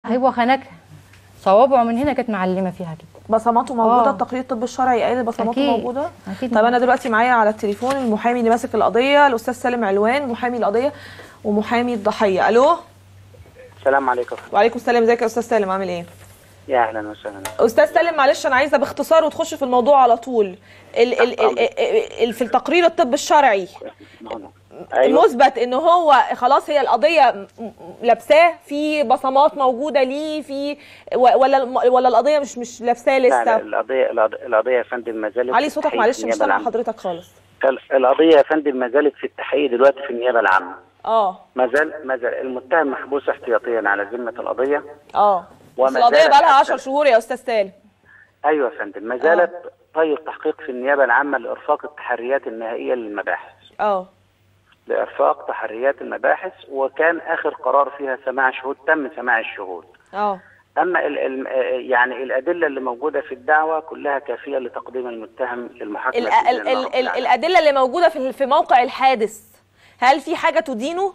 هو خنكها صوابعه من هنا كانت معلمه فيها كده بصماته موجوده آه. التقرير الطبي الشرعي قال بصماته أكيد. موجوده أكيد طب انا دلوقتي معايا على التليفون المحامي اللي ماسك القضيه الاستاذ سالم علوان محامي القضيه ومحامي الضحيه الو السلام عليكم وعليكم السلام ازيك يا استاذ سالم عامل ايه يا اهلا وسهلا استاذ سالم معلش انا عايزه باختصار وتخش في الموضوع على طول ال ال ال ال في التقرير الطب الشرعي ايوه مثبت ان هو خلاص هي القضيه م- م- لابساه في بصمات موجوده ليه في و- ولا الم- ولا القضيه مش مش لابساه لا لا لسه القضيه القضيه القضية يا فندم ما زالت علي في صوتك التحقيق معلش في مش النيابة سامع العامة. حضرتك خالص ال- القضيه يا فندم ما زالت في التحقيق دلوقتي في النيابه العامه اه ما زال ما زال المتهم محبوس احتياطيا على ذمه القضيه اه وما بس القضيه زالت بقى لها حتى- 10 شهور يا استاذ سالم ايوه يا فندم ما زالت طي التحقيق في النيابه العامه لارفاق التحريات النهائيه للمباحث اه لارفاق تحريات المباحث وكان اخر قرار فيها سماع شهود تم سماع الشهود اه اما ال ال يعني الادله اللي موجوده في الدعوه كلها كافيه لتقديم المتهم للمحاكمه ال بإذن ال الله ال رب ال العالمين. الادله اللي موجوده في في موقع الحادث هل في حاجه تدينه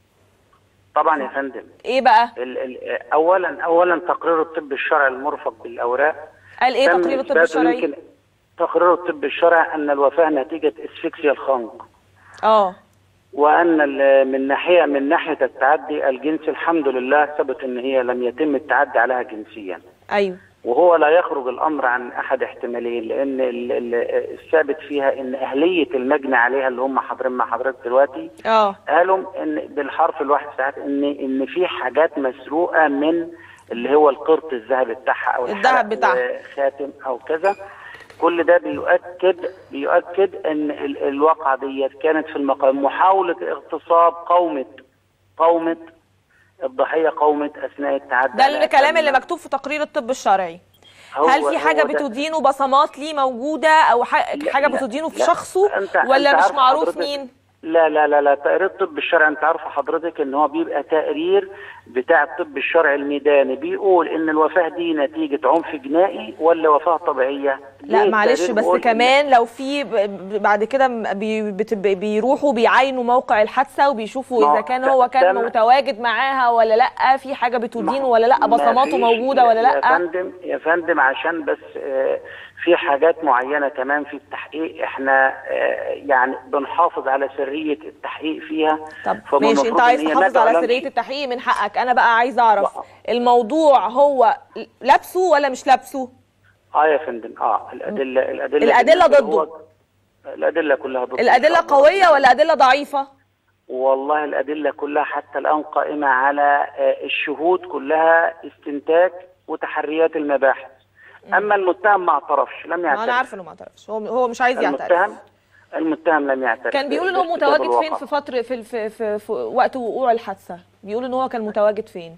طبعا يا فندم ايه بقى ال ال اولا اولا تقرير الطب الشرعي المرفق بالاوراق قال ايه تم تقرير الطب إثباته الشرعي يمكن تقرير الطب الشرعي ان الوفاه نتيجه اسفكسيا الخنق اه وان ال- من ناحيه من ناحيه التعدي الجنسي الحمد لله ثبت ان هي لم يتم التعدي عليها جنسيا ايوه وهو لا يخرج الامر عن احد احتمالين لان ال- ال- الثابت فيها ان اهليه المجني عليها اللي هم حاضرين مع حضرتك دلوقتي اه قالوا ان بالحرف الواحد ساعات ان ان في حاجات مسروقه من اللي هو القرط الذهبي بتاعها او الذهب الحلق بتاعها. خاتم او كذا كل ده بيؤكد بيؤكد ان ال- الواقعه ديت كانت في المقام محاوله اغتصاب قومه قومه الضحيه قومه اثناء التعدي ده عليها. الكلام اللي كان- مكتوب في تقرير الطب الشرعي هو- هل في حاجه هو ده. بتدينه بصمات ليه موجوده او ح- لا- حاجه لا- بتدينه في لا. شخصه أنت- ولا أنت مش عارف معروف حضرتك- مين لا لا لا لا تقرير الطب الشرعي انت عارفه حضرتك ان هو بيبقى تقرير بتاع الطب الشرعي الميداني بيقول ان الوفاه دي نتيجه عنف جنائي ولا وفاه طبيعيه لا ليه معلش التقرير بس بيقول إن- كمان لو في ب- ب- بعد كده م- بي بت- بيروحوا بيعاينوا موقع الحادثه وبيشوفوا ما اذا هو كان ده- هو كان ده- متواجد معاها ولا لا في حاجه بتدينه ولا لا ما بصماته فيش- موجوده ولا يا لا فندم يا فندم عشان بس آه، في حاجات معينه كمان في التحقيق احنا آه، يعني بنحافظ على سريه التحقيق فيها طب فمن ماشي انت المفروض عايز إن هي تحافظ ما على تعلنش. سريه التحقيق من حقك انا بقى عايز اعرف لا. الموضوع هو لابسه ولا مش لابسه اه يا فندم اه الادله الادله الأدلة بالنسبة ضده. هو- الادله كلها ضده الادله إن شاء الله. قويه ولا ادله ضعيفه والله الادله كلها حتى الان قائمه على آه، الشهود كلها استنتاج وتحريات المباحث اما المتهم ما اعترفش لم ما يعترف انا عارفه انه ما اعترفش هو هو مش عايز يعترف المتهم المتهم لم يعترف كان بيقول ان هو بارتكاب متواجد فين الواقع. في فتره في, في, في, في وقت وقوع الحادثه بيقول ان هو كان متواجد فين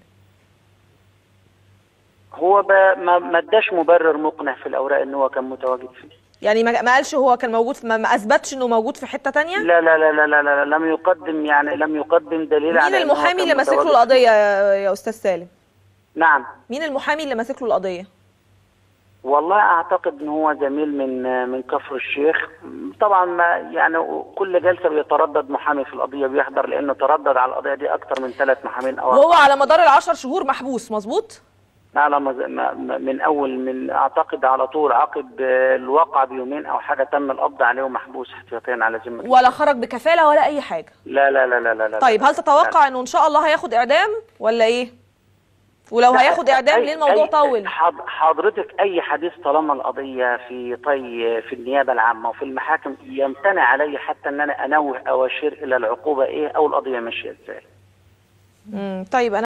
هو ب... ما ما اداش مبرر مقنع في الاوراق ان هو كان متواجد فيه يعني ما ما قالش هو كان موجود في ما, ما اثبتش انه موجود في حته تانية لا لا لا لا لا, لا, لا لم يقدم يعني لم يقدم دليل مين على إن هو المحامي كان اللي ماسك له متواجد القضيه يا, يا استاذ سالم فيه. نعم مين المحامي اللي ماسك له القضيه والله اعتقد ان هو زميل من من كفر الشيخ طبعا ما يعني كل جلسه بيتردد محامي في القضيه بيحضر لانه تردد على القضيه دي اكتر من ثلاث محامين او وهو على مدار العشر شهور محبوس مظبوط على مز- ما- ما- من اول من اعتقد على طول عقب آه، الواقع بيومين او حاجه تم القبض عليه ومحبوس احتياطيا على ذمه ولا خرج بكفاله ولا اي حاجه لا لا لا لا لا لا طيب لا. هل تتوقع انه ان شاء الله هياخد اعدام ولا ايه ولو لا، هياخد اعدام أي- ليه الموضوع أي- طول حض- حضرتك اي حديث طالما القضيه في طي في النيابه العامه وفي المحاكم يمتنع علي حتى ان انا انوه او اشير الى العقوبه ايه او القضيه ماشيه ازاي مم، طيب انا